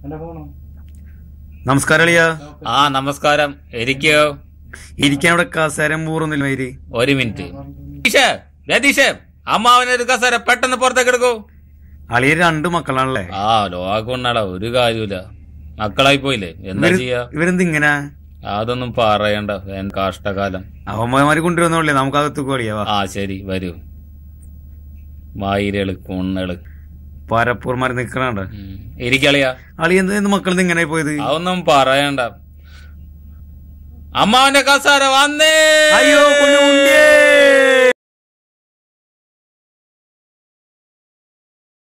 നമസ്കാരം അളിയ ആ നമസ്കാരം ഇരിക്കോ ഇരിക്കാൻ ഇവിടെ കസേരം പൂറുന്നില്ല മയില് ഒരു മിനിറ്റ് രതീഷേ രതീഷേ അമ്മാവനൊരു കസേര പെട്ടെന്ന് പുറത്തേക്ക് എടുക്കൂ അളിയ രണ്ട് മക്കളാണല്ലേ ആ ലോകൊണ്ടാടാ ഒരു കാര്യമില്ല മക്കളായി പോയില്ലേ എന്താ ഇവര് ചെയ്യാ ഇവരെന്ത് ഇങ്ങനെ അതൊന്നും പറയണ്ട എൻ കഷ്ടകാലം അവന്മാര് കൊണ്ടുവരുന്നല്ലേ നമുക്ക് അകത്ത് കളിയാ ആ ശരി വരൂ വായിരള് കുണ്ണള് പരപ്പൂർമാര് നിക്കണണ്ട ഇരിക്കളിയാ അളി എന്ത് എന്ത് മക്കൾ ഇങ്ങനെ പോയത് അതൊന്നും പറയണ്ട അമ്മാവന്റെ കസാര വന്നേ അയ്യോ കുഞ്ഞു ഉണ്ടിയേ